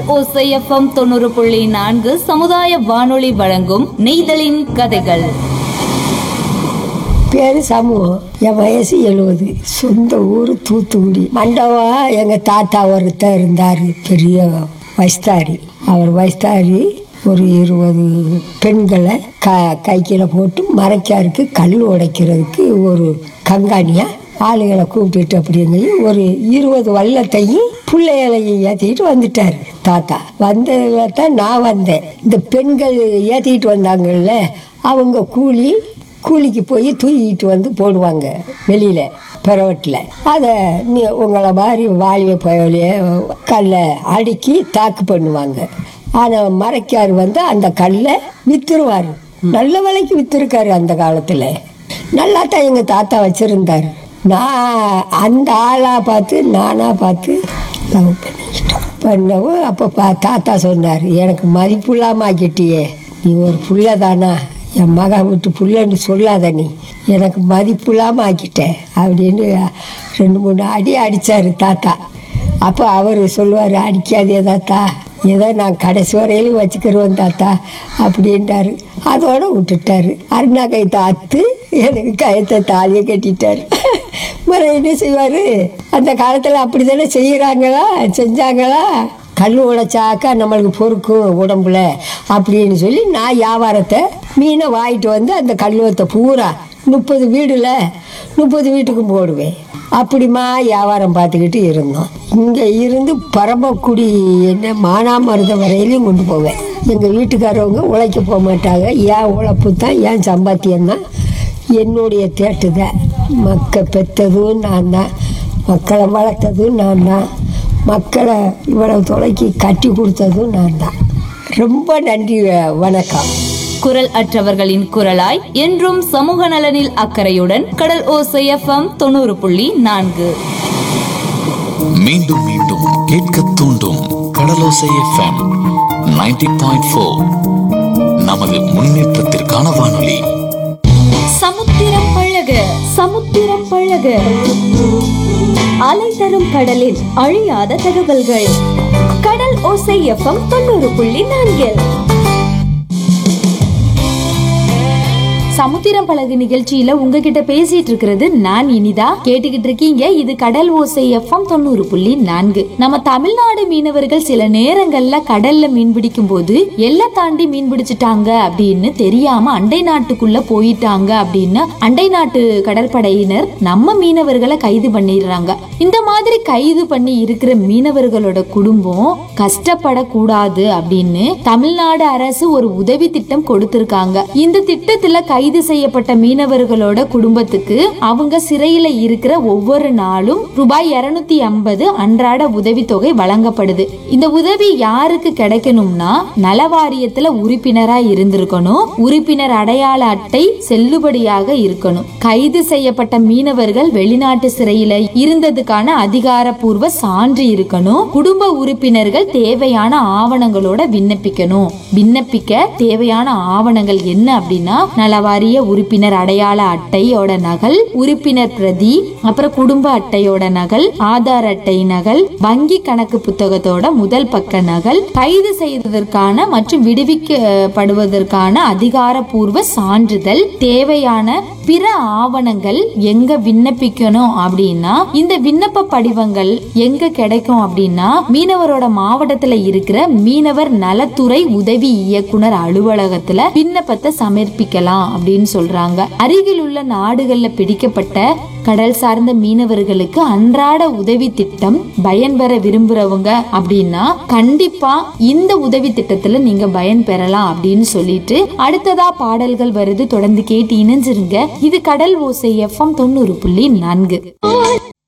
ஓசை எஃப்எம் தொண்ணூறு புள்ளி நான்கு சமுதாய வானொலி வழங்கும் நெய்தலின் கதைகள் பேரு சமூகம் என் வயசு எழுபது சொந்த ஊர் தூத்துக்குடி மண்டபா எங்க தாத்தா ஒருத்தர் இருந்தார் பெரிய வயஸ்தாரி அவர் வயஸ்தாரி ஒரு இருபது பெண்களை க கைக்கில போட்டு மறைக்காருக்கு கல் உடைக்கிறதுக்கு ஒரு கங்காணியா ஆளுகளை கூப்பிட்டுட்டு அப்படிங்க ஒரு இருபது வல்லத்தையும் பிள்ளைகளையும் ஏற்றிக்கிட்டு வந்துட்டார் தாத்தா வந்ததுல தான் நான் வந்தேன் இந்த பெண்கள் ஏற்றிக்கிட்டு வந்தாங்கல்ல அவங்க கூலி கூலிக்கு போய் தூக்கிட்டு வந்து போடுவாங்க வெளியில் பிறவட்டில் அதை நீ உங்களை மாதிரி வாலிய பயலிய கல்லை அடுக்கி தாக்கு பண்ணுவாங்க ஆனால் மறைக்கார் வந்து அந்த கல்லை வித்துருவார் நல்ல விலைக்கு வித்துருக்காரு அந்த காலத்தில் நல்லா தான் எங்கள் தாத்தா வச்சுருந்தார் நான் அந்த ஆளாக பார்த்து நானாக பார்த்து லவ் பண்ணிக்கிட்டோம் பண்ணவும் அப்போ பா தாத்தா சொன்னார் எனக்கு மதிப்பு இல்லாமல் ஆக்கிட்டியே நீ ஒரு புள்ள தானா என் மகன் விட்டு புள்ளன்னு சொல்லாத நீ எனக்கு மதிப்பு இல்லாமல் ஆக்கிட்டேன் அப்படின்னு ரெண்டு மூணு அடி அடித்தார் தாத்தா அப்போ அவர் சொல்லுவார் அடிக்காதே தாத்தா ஏதோ நான் கடைசி வரையிலும் வச்சுக்கிறோம் தாத்தா அப்படின்ட்டாரு அதோட விட்டுட்டாரு அருணா கைத்தை அத்து எனக்கு கயத்தை தாலியை கட்டிட்டாரு மறு என்ன செய்வார் அந்த காலத்தில் அப்படி தானே செய்கிறாங்களா செஞ்சாங்களா கல் உடைச்சாக்கா நம்மளுக்கு பொறுக்கும் உடம்புல அப்படின்னு சொல்லி நான் வியாபாரத்தை மீனை வாங்கிட்டு வந்து அந்த கல்லுவத்தை பூரா முப்பது வீடுல முப்பது வீட்டுக்கும் போடுவேன் அப்படிமா வியாபாரம் பார்த்துக்கிட்டு இருந்தோம் இங்கே இருந்து பரமக்குடி என்ன மானாமருதம் வரையிலையும் கொண்டு போவேன் எங்கள் வீட்டுக்காரவங்க உழைக்க போக மாட்டாங்க ஏன் உழைப்பு தான் ஏன் சம்பாத்தியம் தான் என்னுடைய தேட்டு தான் மக்க பெற்றதும் நான் தான் மக்களை வளர்த்ததும் நான் தான் மக்களை இவ்வளவு தொலைக்கு கட்டி கொடுத்ததும் நான் தான் ரொம்ப நன்றி வ- வணக்கம் குரல் அற்றவர்களின் குரலாய் என்றும் சமூக நலனில் அக்கறையுடன் கடல் ஓசை எஃப்எம் தொண்ணூறு புள்ளி நான்கு மீண்டும் மீண்டும் கேட்க தூண்டும் கடலோசை எஃப்எம் 90.4 பாயிண்ட் நமது முன்னேற்றத்திற்கான வானொலி சமுத்திரம் பழக சமுத்திரம் பழக அலை தரும் கடலில் அழியாத தகவல்கள் கடல் ஓசை எஃப்எம் தொண்ணூறு புள்ளி நான்கு சமுத்திரம் பழகு நிகழ்ச்சியில உங்ககிட்ட பேசிட்டு இருக்கிறது நான் இனிதா கேட்டுக்கிட்டு இருக்கீங்க இது கடல் ஓசை எஃப்எம் தொண்ணூறு புள்ளி நான்கு நம்ம தமிழ்நாடு மீனவர்கள் சில நேரங்கள்ல கடல்ல மீன் பிடிக்கும் போது எல்லை தாண்டி மீன் பிடிச்சிட்டாங்க அப்படின்னு தெரியாம அண்டை நாட்டுக்குள்ள போயிட்டாங்க அப்படின்னு அண்டை நாட்டு கடற்படையினர் நம்ம மீனவர்களை கைது பண்ணிடுறாங்க இந்த மாதிரி கைது பண்ணி இருக்கிற மீனவர்களோட குடும்பம் கஷ்டப்படக்கூடாது அப்படின்னு தமிழ்நாடு அரசு ஒரு உதவி திட்டம் கொடுத்திருக்காங்க இந்த திட்டத்துல கைது செய்யப்பட்ட மீனவர்களோட குடும்பத்துக்கு அவங்க சிறையில இருக்கிற ஒவ்வொரு நாளும் ரூபாய் இருநூத்தி ஐம்பது அன்றாட உதவித்தொகை வழங்கப்படுது இந்த உதவி யாருக்கு கிடைக்கணும்னா நலவாரியத்துல உறுப்பினரா இருந்திருக்கணும் உறுப்பினர் அடையாள அட்டை செல்லுபடியாக இருக்கணும் கைது செய்யப்பட்ட மீனவர்கள் வெளிநாட்டு சிறையில இருந்ததுக்கான அதிகாரப்பூர்வ சான்று இருக்கணும் குடும்ப உறுப்பினர்கள் தேவையான ஆவணங்களோட விண்ணப்பிக்கணும் விண்ணப்பிக்க தேவையான ஆவணங்கள் என்ன அப்படின்னா நலவாரிய உறுப்பினர் அடையாள அட்டையோட நகல் உறுப்பினர் பிரதி அப்புறம் குடும்ப அட்டையோட நகல் ஆதார் அட்டை நகல் வங்கி கணக்கு புத்தகத்தோட முதல் பக்க நகல் கைது செய்ததற்கான மற்றும் விடுவிக்கப்படுவதற்கான அதிகாரப்பூர்வ சான்றிதழ் தேவையான பிற ஆவணங்கள் எங்க விண்ணப்பிக்கணும் அப்படின்னா இந்த விண்ணப்ப படிவங்கள் எங்க கிடைக்கும் அப்படின்னா மீனவரோட மாவட்டத்துல இருக்கிற மீனவர் நலத்துறை உதவி இயக்குனர் அலுவலகத்துல விண்ணப்பத்தை சமர்ப்பிக்கலாம் அப்படின்னு சொல்றாங்க அருகில் உள்ள நாடுகள்ல பிடிக்கப்பட்ட கடல் சார்ந்த மீனவர்களுக்கு அன்றாட உதவி திட்டம் பயன்பெற விரும்புறவங்க அப்படின்னா கண்டிப்பா இந்த உதவி திட்டத்துல நீங்க பயன் பெறலாம் அப்படின்னு சொல்லிட்டு அடுத்ததா பாடல்கள் வருது தொடர்ந்து கேட்டு இணைஞ்சிருங்க இது கடல் ஓசை எஃப்எம் தொண்ணூறு புள்ளி நான்கு